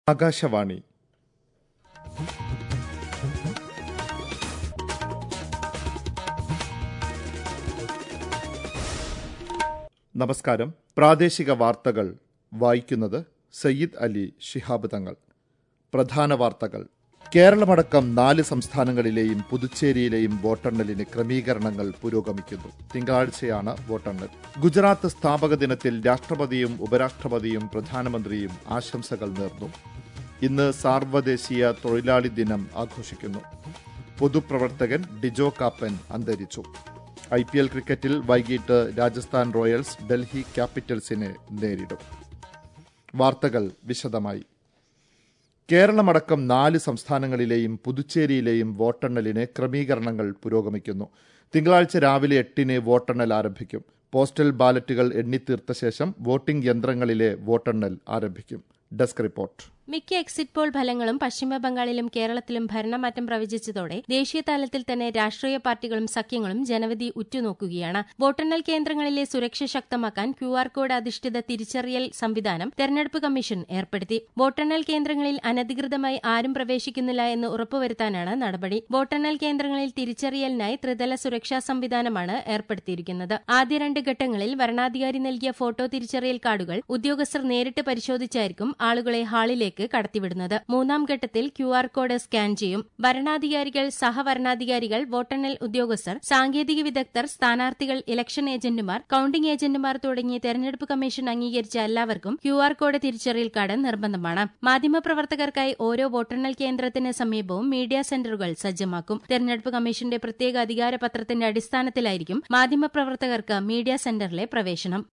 ആകാശവാണി നമസ്കാരം പ്രാദേശിക വാർത്തകൾ വായിക്കുന്നത് സയ്യിദ് അലി ശിഹാബ് തങ്ങൾ പ്രധാന വാർത്തകൾ കേരളമടക്കം നാല് സംസ്ഥാനങ്ങളിലെയും പുതുച്ചേരിയിലെയും വോട്ടെണ്ണലിന് ക്രമീകരണങ്ങൾ പുരോഗമിക്കുന്നു തിങ്കളാഴ്ചയാണ് വോട്ടെണ്ണൽ ഗുജറാത്ത് സ്ഥാപക ദിനത്തിൽ രാഷ്ട്രപതിയും ഉപരാഷ്ട്രപതിയും പ്രധാനമന്ത്രിയും ആശംസകൾ നേർന്നു ഇന്ന് സാർവദേശീയ തൊഴിലാളി ദിനം ആഘോഷിക്കുന്നു പൊതുപ്രവർത്തകൻ ഡിജോ കാപ്പൻ അന്തരിച്ചു ഐ പി എൽ ക്രിക്കറ്റിൽ വൈകിട്ട് രാജസ്ഥാൻ റോയൽസ് ഡൽഹി ക്യാപിറ്റൽസിനെ നേരിടും വാർത്തകൾ വിശദമായി കേരളമടക്കം നാല് സംസ്ഥാനങ്ങളിലെയും പുതുച്ചേരിയിലെയും വോട്ടെണ്ണലിന് ക്രമീകരണങ്ങൾ പുരോഗമിക്കുന്നു തിങ്കളാഴ്ച രാവിലെ എട്ടിന് വോട്ടെണ്ണൽ ആരംഭിക്കും പോസ്റ്റൽ ബാലറ്റുകൾ എണ്ണിത്തീർത്ത ശേഷം വോട്ടിംഗ് യന്ത്രങ്ങളിലെ വോട്ടെണ്ണൽ ആരംഭിക്കും ഡെസ്ക് റിപ്പോർട്ട് മിക്ക എക്സിറ്റ് പോൾ ഫലങ്ങളും പശ്ചിമബംഗാളിലും കേരളത്തിലും ഭരണമാറ്റം പ്രവചിച്ചതോടെ ദേശീയ തലത്തിൽ തന്നെ രാഷ്ട്രീയ പാർട്ടികളും സഖ്യങ്ങളും ജനവിധി ഉറ്റുനോക്കുകയാണ് വോട്ടെണ്ണൽ കേന്ദ്രങ്ങളിലെ സുരക്ഷ ശക്തമാക്കാൻ ക്യു ആർ കോഡ് അധിഷ്ഠിത തിരിച്ചറിയൽ സംവിധാനം തെരഞ്ഞെടുപ്പ് കമ്മീഷൻ ഏർപ്പെടുത്തി വോട്ടെണ്ണൽ കേന്ദ്രങ്ങളിൽ അനധികൃതമായി ആരും പ്രവേശിക്കുന്നില്ല എന്ന് ഉറപ്പുവരുത്താനാണ് നടപടി വോട്ടെണ്ണൽ കേന്ദ്രങ്ങളിൽ തിരിച്ചറിയലിനായി ത്രിതല സുരക്ഷാ സംവിധാനമാണ് ഏർപ്പെടുത്തിയിരിക്കുന്നത് ആദ്യ രണ്ട് ഘട്ടങ്ങളിൽ വരണാധികാരി നൽകിയ ഫോട്ടോ തിരിച്ചറിയൽ കാർഡുകൾ ഉദ്യോഗസ്ഥർ നേരിട്ട് പരിശോധിച്ചായിരിക്കും ആളുകളെ ഹാളിലേക്ക് കടത്തിവിടുന്നത് മൂന്നാം ഘട്ടത്തിൽ ക്യു ആർ കോഡ് സ്കാൻ ചെയ്യും വരണാധികാരികൾ സഹവരണാധികാരികൾ വോട്ടെണ്ണൽ ഉദ്യോഗസ്ഥർ സാങ്കേതിക വിദഗ്ധർ സ്ഥാനാർത്ഥികൾ ഇലക്ഷൻ ഏജന്റുമാർ കൌണ്ടിംഗ് ഏജന്റുമാർ തുടങ്ങി തെരഞ്ഞെടുപ്പ് കമ്മീഷൻ അംഗീകരിച്ച എല്ലാവർക്കും ക്യു ആർ കോഡ് തിരിച്ചറിയൽ കാർഡ് നിർബന്ധമാണ് മാധ്യമപ്രവർത്തകർക്കായി ഓരോ വോട്ടെണ്ണൽ കേന്ദ്രത്തിന് സമീപവും മീഡിയ സെന്ററുകൾ സജ്ജമാക്കും തെരഞ്ഞെടുപ്പ് കമ്മീഷന്റെ പ്രത്യേക അധികാരപത്രത്തിന്റെ അടിസ്ഥാനത്തിലായിരിക്കും മാധ്യമപ്രവർത്തകർക്ക് മീഡിയ സെന്ററിലെ പ്രവേശനം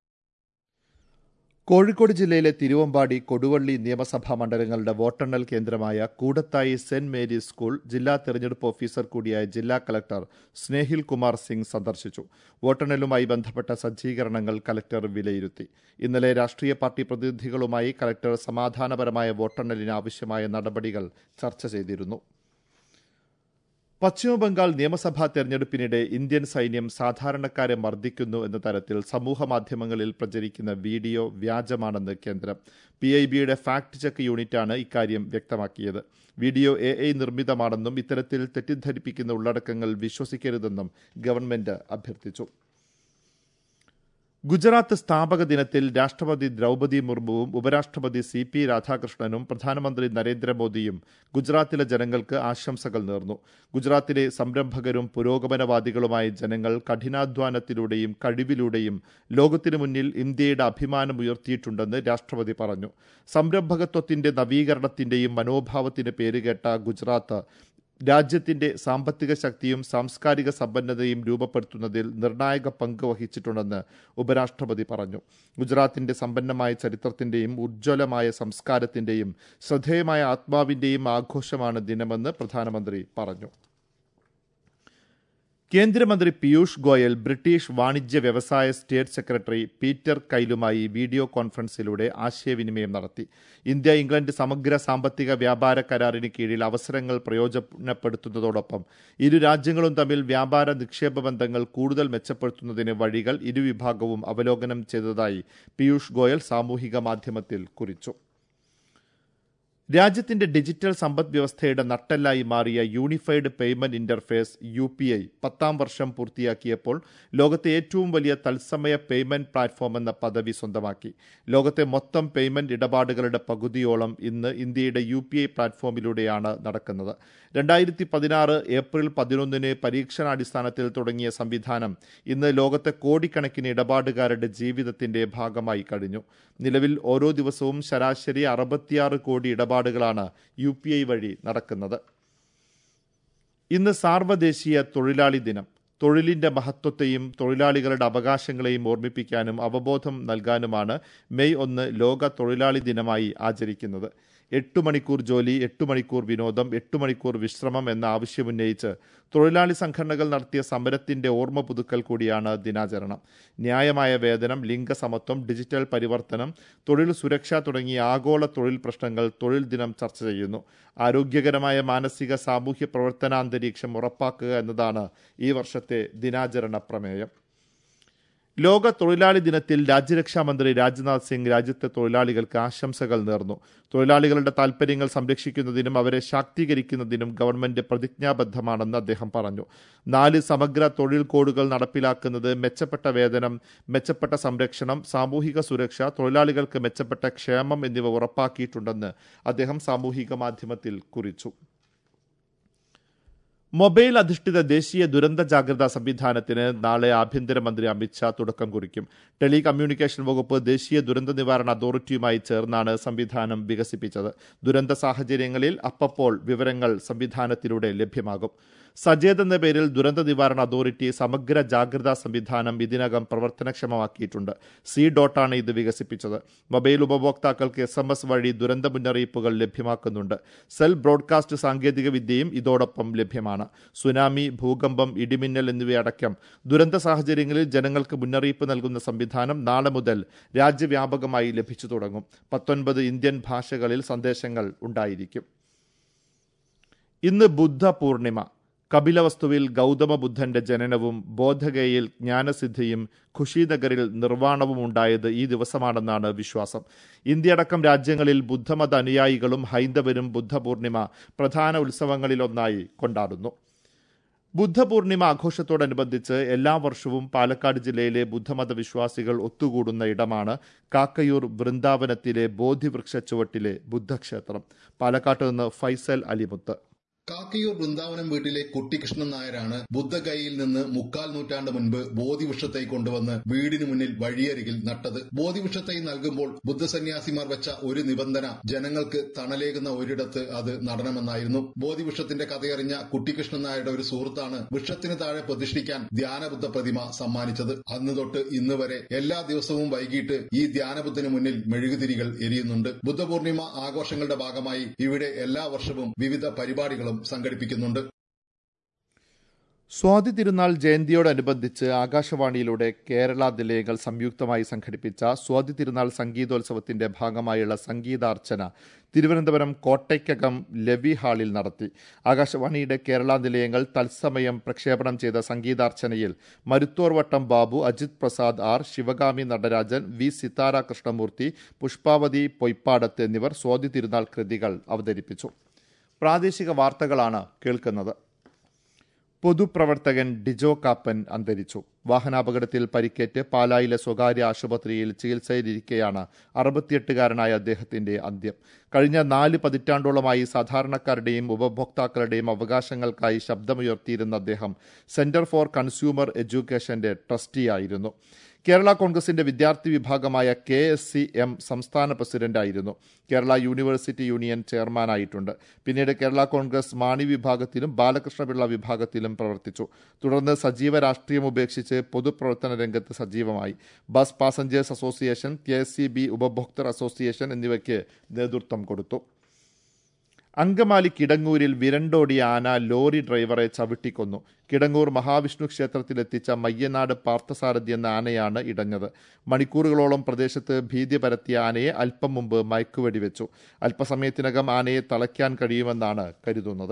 കോഴിക്കോട് ജില്ലയിലെ തിരുവമ്പാടി കൊടുവള്ളി നിയമസഭാ മണ്ഡലങ്ങളുടെ വോട്ടെണ്ണൽ കേന്ദ്രമായ കൂടത്തായി സെന്റ് മേരീസ് സ്കൂൾ ജില്ലാ തെരഞ്ഞെടുപ്പ് ഓഫീസർ കൂടിയായ ജില്ലാ കലക്ടർ സ്നേഹിൽ കുമാർ സിംഗ് സന്ദർശിച്ചു വോട്ടെണ്ണലുമായി ബന്ധപ്പെട്ട സജ്ജീകരണങ്ങൾ കലക്ടർ വിലയിരുത്തി ഇന്നലെ രാഷ്ട്രീയ പാർട്ടി പ്രതിനിധികളുമായി കലക്ടർ സമാധാനപരമായ വോട്ടെണ്ണലിന് ആവശ്യമായ നടപടികൾ ചർച്ച ചെയ്തിരുന്നു പശ്ചിമബംഗാൾ നിയമസഭാ തെരഞ്ഞെടുപ്പിനിടെ ഇന്ത്യൻ സൈന്യം സാധാരണക്കാരെ മർദ്ദിക്കുന്നു എന്ന തരത്തിൽ സമൂഹമാധ്യമങ്ങളിൽ പ്രചരിക്കുന്ന വീഡിയോ വ്യാജമാണെന്ന് കേന്ദ്രം പി ഐ ബിയുടെ ഫാക്ട് ചെക്ക് യൂണിറ്റാണ് ഇക്കാര്യം വ്യക്തമാക്കിയത് വീഡിയോ എ ഐ നിർമ്മിതമാണെന്നും ഇത്തരത്തിൽ തെറ്റിദ്ധരിപ്പിക്കുന്ന ഉള്ളടക്കങ്ങൾ വിശ്വസിക്കരുതെന്നും ഗവൺമെന്റ് അഭ്യർത്ഥിച്ചു ഗുജറാത്ത് സ്ഥാപക ദിനത്തിൽ രാഷ്ട്രപതി ദ്രൗപദി മുർമുവും ഉപരാഷ്ട്രപതി സി പി രാധാകൃഷ്ണനും പ്രധാനമന്ത്രി നരേന്ദ്രമോദിയും ഗുജറാത്തിലെ ജനങ്ങൾക്ക് ആശംസകൾ നേർന്നു ഗുജറാത്തിലെ സംരംഭകരും പുരോഗമനവാദികളുമായ ജനങ്ങൾ കഠിനാധ്വാനത്തിലൂടെയും കഴിവിലൂടെയും ലോകത്തിനു മുന്നിൽ ഇന്ത്യയുടെ അഭിമാനം ഉയർത്തിയിട്ടുണ്ടെന്ന് രാഷ്ട്രപതി പറഞ്ഞു സംരംഭകത്വത്തിന്റെ നവീകരണത്തിന്റെയും മനോഭാവത്തിന് പേരുകേട്ട ഗുജറാത്ത് രാജ്യത്തിന്റെ സാമ്പത്തിക ശക്തിയും സാംസ്കാരിക സമ്പന്നതയും രൂപപ്പെടുത്തുന്നതിൽ നിർണായക പങ്ക് വഹിച്ചിട്ടുണ്ടെന്ന് ഉപരാഷ്ട്രപതി പറഞ്ഞു ഗുജറാത്തിന്റെ സമ്പന്നമായ ചരിത്രത്തിന്റെയും ഉജ്ജ്വലമായ സംസ്കാരത്തിന്റെയും ശ്രദ്ധേയമായ ആത്മാവിന്റെയും ആഘോഷമാണ് ദിനമെന്ന് പ്രധാനമന്ത്രി പറഞ്ഞു കേന്ദ്രമന്ത്രി പീയൂഷ് ഗോയൽ ബ്രിട്ടീഷ് വാണിജ്യ വ്യവസായ സ്റ്റേറ്റ് സെക്രട്ടറി പീറ്റർ കൈലുമായി വീഡിയോ കോൺഫറൻസിലൂടെ ആശയവിനിമയം നടത്തി ഇന്ത്യ ഇംഗ്ലണ്ട് സമഗ്ര സാമ്പത്തിക വ്യാപാര കരാറിന് കീഴിൽ അവസരങ്ങൾ പ്രയോജനപ്പെടുത്തുന്നതോടൊപ്പം ഇരു രാജ്യങ്ങളും തമ്മിൽ വ്യാപാര നിക്ഷേപ ബന്ധങ്ങൾ കൂടുതൽ മെച്ചപ്പെടുത്തുന്നതിന് വഴികൾ ഇരുവിഭാഗവും അവലോകനം ചെയ്തതായി പീയൂഷ് ഗോയൽ സാമൂഹിക മാധ്യമത്തിൽ കുറിച്ചു രാജ്യത്തിന്റെ ഡിജിറ്റൽ സമ്പദ് വ്യവസ്ഥയുടെ നട്ടെല്ലായി മാറിയ unified payment interface U P I പത്താം വർഷം പൂർത്തിയാക്കിയപ്പോൾ ലോകത്തെ ഏറ്റവും വലിയ തത്സമയ പേയ്മെന്റ് പ്ലാറ്റ്ഫോം എന്ന പദവി സ്വന്തമാക്കി ലോകത്തെ മൊത്തം പേയ്മെന്റ് ഇടപാടുകളുടെ പകുതിയോളം ഇന്ന് ഇന്ത്യയുടെ യു പി ഐ പ്ലാറ്റ്ഫോമിലൂടെയാണ് നടക്കുന്നത് രണ്ടായിരത്തി പതിനാറ് ഏപ്രിൽ പതിനൊന്നിന് പരീക്ഷണാടിസ്ഥാനത്തിൽ തുടങ്ങിയ സംവിധാനം ഇന്ന് ലോകത്തെ കോടിക്കണക്കിന് ഇടപാടുകാരുടെ ജീവിതത്തിന്റെ ഭാഗമായി കഴിഞ്ഞു നിലവിൽ ഓരോ ദിവസവും ശരാശരി അറുപത്തിയാറ് കോടി ഇടപാടുകളാണ് യു പി ഐ വഴി നടക്കുന്നത് ഇന്ന് സാർവദേശീയ തൊഴിലാളി ദിനം തൊഴിലിന്റെ മഹത്വത്തെയും തൊഴിലാളികളുടെ അവകാശങ്ങളെയും ഓർമ്മിപ്പിക്കാനും അവബോധം നൽകാനുമാണ് മെയ് ഒന്ന് ലോക തൊഴിലാളി ദിനമായി ആചരിക്കുന്നത് എട്ട് മണിക്കൂർ ജോലി എട്ട് മണിക്കൂർ വിനോദം എട്ട് മണിക്കൂർ വിശ്രമം എന്ന ആവശ്യമുന്നയിച്ച് തൊഴിലാളി സംഘടനകൾ നടത്തിയ സമരത്തിന്റെ ഓർമ്മ പുതുക്കൽ കൂടിയാണ് ദിനാചരണം ന്യായമായ വേതനം ലിംഗസമത്വം ഡിജിറ്റൽ പരിവർത്തനം തൊഴിൽ സുരക്ഷ തുടങ്ങിയ ആഗോള തൊഴിൽ പ്രശ്നങ്ങൾ തൊഴിൽ ദിനം ചർച്ച ചെയ്യുന്നു ആരോഗ്യകരമായ മാനസിക സാമൂഹ്യ പ്രവർത്തനാന്തരീക്ഷം ഉറപ്പാക്കുക എന്നതാണ് ഈ വർഷത്തെ ദിനാചരണ പ്രമേയം ലോക തൊഴിലാളി ദിനത്തിൽ രാജ്യരക്ഷാമന്ത്രി രാജ്നാഥ് സിംഗ് രാജ്യത്തെ തൊഴിലാളികൾക്ക് ആശംസകൾ നേർന്നു തൊഴിലാളികളുടെ താൽപര്യങ്ങൾ സംരക്ഷിക്കുന്നതിനും അവരെ ശാക്തീകരിക്കുന്നതിനും ഗവൺമെന്റ് പ്രതിജ്ഞാബദ്ധമാണെന്ന് അദ്ദേഹം പറഞ്ഞു നാല് സമഗ്ര തൊഴിൽ കോഡുകൾ നടപ്പിലാക്കുന്നത് മെച്ചപ്പെട്ട വേതനം മെച്ചപ്പെട്ട സംരക്ഷണം സാമൂഹിക സുരക്ഷ തൊഴിലാളികൾക്ക് മെച്ചപ്പെട്ട ക്ഷേമം എന്നിവ ഉറപ്പാക്കിയിട്ടുണ്ടെന്ന് അദ്ദേഹം സാമൂഹിക മാധ്യമത്തിൽ കുറിച്ചു മൊബൈൽ അധിഷ്ഠിത ദേശീയ ദുരന്ത ജാഗ്രതാ സംവിധാനത്തിന് നാളെ ആഭ്യന്തരമന്ത്രി അമിത്ഷാ തുടക്കം കുറിക്കും ടെലി കമ്മ്യൂണിക്കേഷൻ വകുപ്പ് ദേശീയ ദുരന്ത നിവാരണ അതോറിറ്റിയുമായി ചേർന്നാണ് സംവിധാനം വികസിപ്പിച്ചത് ദുരന്ത സാഹചര്യങ്ങളിൽ അപ്പപ്പോൾ വിവരങ്ങൾ സംവിധാനത്തിലൂടെ ലഭ്യമാകും സജേത് എന്ന പേരിൽ ദുരന്ത നിവാരണ അതോറിറ്റി സമഗ്ര ജാഗ്രതാ സംവിധാനം ഇതിനകം പ്രവർത്തനക്ഷമമാക്കിയിട്ടുണ്ട് സി ഡോട്ടാണ് ഇത് വികസിപ്പിച്ചത് മൊബൈൽ ഉപഭോക്താക്കൾക്ക് എസ് എം എസ് വഴി ദുരന്ത മുന്നറിയിപ്പുകൾ ലഭ്യമാക്കുന്നുണ്ട് സെൽ ബ്രോഡ്കാസ്റ്റ് സാങ്കേതിക വിദ്യയും ഇതോടൊപ്പം ലഭ്യമാണ് സുനാമി ഭൂകമ്പം ഇടിമിന്നൽ എന്നിവയടക്കം ദുരന്ത സാഹചര്യങ്ങളിൽ ജനങ്ങൾക്ക് മുന്നറിയിപ്പ് നൽകുന്ന സംവിധാനം നാളെ മുതൽ രാജ്യവ്യാപകമായി ലഭിച്ചു തുടങ്ങും പത്തൊൻപത് ഇന്ത്യൻ ഭാഷകളിൽ സന്ദേശങ്ങൾ ഉണ്ടായിരിക്കും ഇന്ന് ബുദ്ധ പൂർണിമ കപിലവസ്തുവിൽ ഗൗതമ ബുദ്ധന്റെ ജനനവും ബോധഗയയിൽ ജ്ഞാനസിദ്ധിയും ഖുഷിനഗറിൽ നിർവ്വാണവും ഉണ്ടായത് ഈ ദിവസമാണെന്നാണ് വിശ്വാസം ഇന്ത്യയടക്കം രാജ്യങ്ങളിൽ ബുദ്ധമത അനുയായികളും ഹൈന്ദവരും ബുദ്ധപൂർണിമ പ്രധാന ഉത്സവങ്ങളിലൊന്നായി കൊണ്ടാടുന്നു ബുദ്ധപൂർണിമ ആഘോഷത്തോടനുബന്ധിച്ച് എല്ലാ വർഷവും പാലക്കാട് ജില്ലയിലെ ബുദ്ധമത വിശ്വാസികൾ ഒത്തുകൂടുന്ന ഇടമാണ് കാക്കയൂർ വൃന്ദാവനത്തിലെ ബോധിവൃക്ഷ ചുവട്ടിലെ ബുദ്ധക്ഷേത്രം പാലക്കാട്ട് നിന്ന് ഫൈസൽ അലിമുത്ത് കാക്കയൂർ വൃന്ദാവനം വീട്ടിലെ കുട്ടികൃഷ്ണൻ നായരാണ് ബുദ്ധഗയയിൽ നിന്ന് മുക്കാൽ നൂറ്റാണ്ട് മുൻപ് ബോധിവൃക്ഷത്തൈ കൊണ്ടുവന്ന് വീടിന് മുന്നിൽ വഴിയരികിൽ നട്ടത് ബോധിവൃക്ഷത്തൈ നൽകുമ്പോൾ ബുദ്ധസന്യാസിമാർ വെച്ച ഒരു നിബന്ധന ജനങ്ങൾക്ക് തണലേകുന്ന ഒരിടത്ത് അത് നടണമെന്നായിരുന്നു ബോധിവൃക്ഷത്തിന്റെ കഥയറിഞ്ഞ കുട്ടികൃഷ്ണൻ നായരുടെ ഒരു സുഹൃത്താണ് വൃക്ഷത്തിന് താഴെ പ്രതിഷ്ഠിക്കാൻ ധ്യാനബുദ്ധ പ്രതിമ സമ്മാനിച്ചത് അന്ന് തൊട്ട് ഇന്ന് വരെ എല്ലാ ദിവസവും വൈകിട്ട് ഈ ധ്യാനബുദ്ധന് മുന്നിൽ മെഴുകുതിരികൾ എരിയുന്നുണ്ട് ബുദ്ധപൂർണിമ ആഘോഷങ്ങളുടെ ഭാഗമായി ഇവിടെ എല്ലാ വർഷവും വിവിധ പരിപാടികളും സംഘടിപ്പിക്കുന്നുണ്ട് സ്വാതി തിരുനാൾ ജയന്തിയോടനുബന്ധിച്ച് ആകാശവാണിയിലൂടെ കേരള നിലയങ്ങൾ സംയുക്തമായി സംഘടിപ്പിച്ച സ്വാതി തിരുനാൾ സംഗീതോത്സവത്തിന്റെ ഭാഗമായുള്ള സംഗീതാർച്ചന തിരുവനന്തപുരം കോട്ടയ്ക്കകം ലവി ഹാളിൽ നടത്തി ആകാശവാണിയുടെ കേരള നിലയങ്ങൾ തത്സമയം പ്രക്ഷേപണം ചെയ്ത സംഗീതാർച്ചനയിൽ മരുത്തോർവട്ടം ബാബു അജിത് പ്രസാദ് ആർ ശിവകാമി നടരാജൻ വി സിതാര കൃഷ്ണമൂർത്തി പുഷ്പാവതി പൊയ്പ്പാടത്ത് എന്നിവർ സ്വാതി തിരുനാൾ കൃതികൾ അവതരിപ്പിച്ചു പ്രാദേശിക വാർത്തകളാണ് കേൾക്കുന്നത് പൊതുപ്രവർത്തകൻ ഡിജോ കാപ്പൻ അന്തരിച്ചു വാഹനാപകടത്തിൽ പരിക്കേറ്റ് പാലായിലെ സ്വകാര്യ ആശുപത്രിയിൽ ചികിത്സയിലിരിക്കെയാണ് അറുപത്തിയെട്ടുകാരനായ അദ്ദേഹത്തിന്റെ അന്ത്യം കഴിഞ്ഞ നാല് പതിറ്റാണ്ടോളമായി സാധാരണക്കാരുടെയും ഉപഭോക്താക്കളുടെയും അവകാശങ്ങൾക്കായി ശബ്ദമുയർത്തിയിരുന്ന അദ്ദേഹം സെന്റർ ഫോർ കൺസ്യൂമർ എഡ്യൂക്കേഷന്റെ ട്രസ്റ്റിയായിരുന്നു കേരള കോൺഗ്രസിന്റെ വിദ്യാർത്ഥി വിഭാഗമായ കെ എസ് സി എം സംസ്ഥാന പ്രസിഡന്റായിരുന്നു കേരള യൂണിവേഴ്സിറ്റി യൂണിയൻ ചെയർമാനായിട്ടുണ്ട് പിന്നീട് കേരള കോൺഗ്രസ് മാണി വിഭാഗത്തിലും ബാലകൃഷ്ണപിള്ള വിഭാഗത്തിലും പ്രവർത്തിച്ചു തുടർന്ന് സജീവ രാഷ്ട്രീയം ഉപേക്ഷിച്ച് പൊതുപ്രവർത്തന രംഗത്ത് സജീവമായി bus passengers association K S C B ഉപഭോക്തൃ അസോസിയേഷൻ എന്നിവയ്ക്ക് നേതൃത്വം കൊടുത്തു അങ്കമാലി കിടങ്ങൂരിൽ വിരണ്ടോടിയ ആന ലോറി ഡ്രൈവറെ ചവിട്ടിക്കൊന്നു കിടങ്ങൂർ മഹാവിഷ്ണു ക്ഷേത്രത്തിലെത്തിച്ച മയ്യനാട് പാർത്ഥസാരഥി എന്ന ആനയാണ് ഇടഞ്ഞത് മണിക്കൂറുകളോളം പ്രദേശത്ത് ഭീതി പരത്തിയ ആനയെ അല്പം മുമ്പ് മയക്കുവെടിവെച്ചു അല്പസമയത്തിനകം ആനയെ തളയ്ക്കാൻ കഴിയുമെന്നാണ് കരുതുന്നത്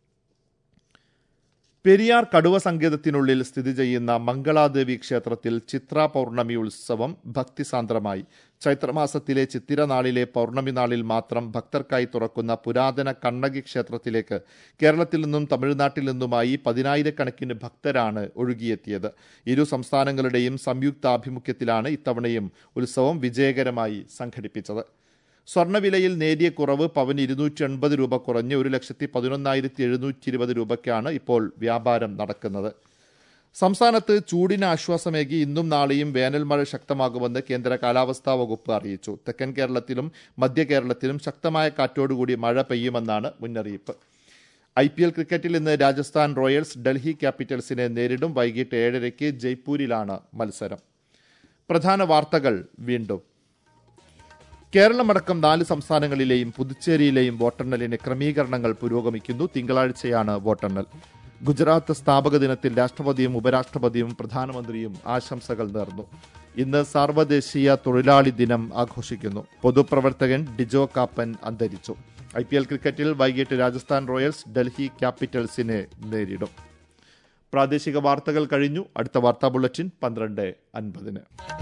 പെരിയാർ കടുവ സങ്കേതത്തിനുള്ളിൽ സ്ഥിതി ചെയ്യുന്ന മംഗളാദേവി ക്ഷേത്രത്തിൽ ചിത്ര പൗർണമി ഉത്സവം ഭക്തിസാന്ദ്രമായി ചൈത്രമാസത്തിലെ ചിത്തിര നാളിലെ പൗർണമി നാളിൽ മാത്രം ഭക്തർക്കായി തുറക്കുന്ന പുരാതന കണ്ണകി ക്ഷേത്രത്തിലേക്ക് കേരളത്തിൽ നിന്നും തമിഴ്നാട്ടിൽ നിന്നുമായി പതിനായിരക്കണക്കിന് ഭക്തരാണ് ഒഴുകിയെത്തിയത് ഇരു സംസ്ഥാനങ്ങളുടെയും സംയുക്താഭിമുഖ്യത്തിലാണ് ഇത്തവണയും ഉത്സവം വിജയകരമായി സംഘടിപ്പിച്ചത് സ്വർണ്ണവിലയിൽ നേരിയ കുറവ് പവന് ഇരുന്നൂറ്റി എൺപത് രൂപ കുറഞ്ഞ് ഒരു ലക്ഷത്തി പതിനൊന്നായിരത്തി എഴുന്നൂറ്റി ഇരുപത് രൂപയ്ക്കാണ് ഇപ്പോൾ വ്യാപാരം നടക്കുന്നത് സംസ്ഥാനത്ത് ചൂടിന് ആശ്വാസമേകി ഇന്നും നാളെയും വേനൽ മഴ ശക്തമാകുമെന്ന് കേന്ദ്ര കാലാവസ്ഥാ വകുപ്പ് അറിയിച്ചു തെക്കൻ കേരളത്തിലും മധ്യ കേരളത്തിലും ശക്തമായ കാറ്റോടുകൂടി മഴ പെയ്യുമെന്നാണ് മുന്നറിയിപ്പ് ഐ പി എൽ ക്രിക്കറ്റിൽ ഇന്ന് രാജസ്ഥാൻ റോയൽസ് ഡൽഹി ക്യാപിറ്റൽസിനെ നേരിടും വൈകിട്ട് ഏഴരയ്ക്ക് ജയ്പൂരിലാണ് മത്സരം പ്രധാന വാർത്തകൾ വീണ്ടും കേരളമടക്കം നാല് സംസ്ഥാനങ്ങളിലെയും പുതുച്ചേരിയിലെയും വോട്ടെണ്ണലിന് ക്രമീകരണങ്ങൾ പുരോഗമിക്കുന്നു തിങ്കളാഴ്ചയാണ് വോട്ടെണ്ണൽ ഗുജറാത്ത് സ്ഥാപക ദിനത്തിൽ രാഷ്ട്രപതിയും ഉപരാഷ്ട്രപതിയും പ്രധാനമന്ത്രിയും ആശംസകൾ നേർന്നു ഇന്ന് സാർവദേശീയ തൊഴിലാളി ദിനം ആഘോഷിക്കുന്നു പൊതുപ്രവർത്തകൻ ഡിജോ കാപ്പൻ അന്തരിച്ചു ഐ പി എൽ ക്രിക്കറ്റിൽ വൈകിട്ട് രാജസ്ഥാൻ റോയൽസ് ഡൽഹി ക്യാപിറ്റൽസിനെ നേരിടും പ്രാദേശിക വാർത്തകൾ കഴിഞ്ഞു അടുത്ത വാർത്താ ബുള്ളറ്റിൻ പന്ത്രണ്ട് അൻപതിന്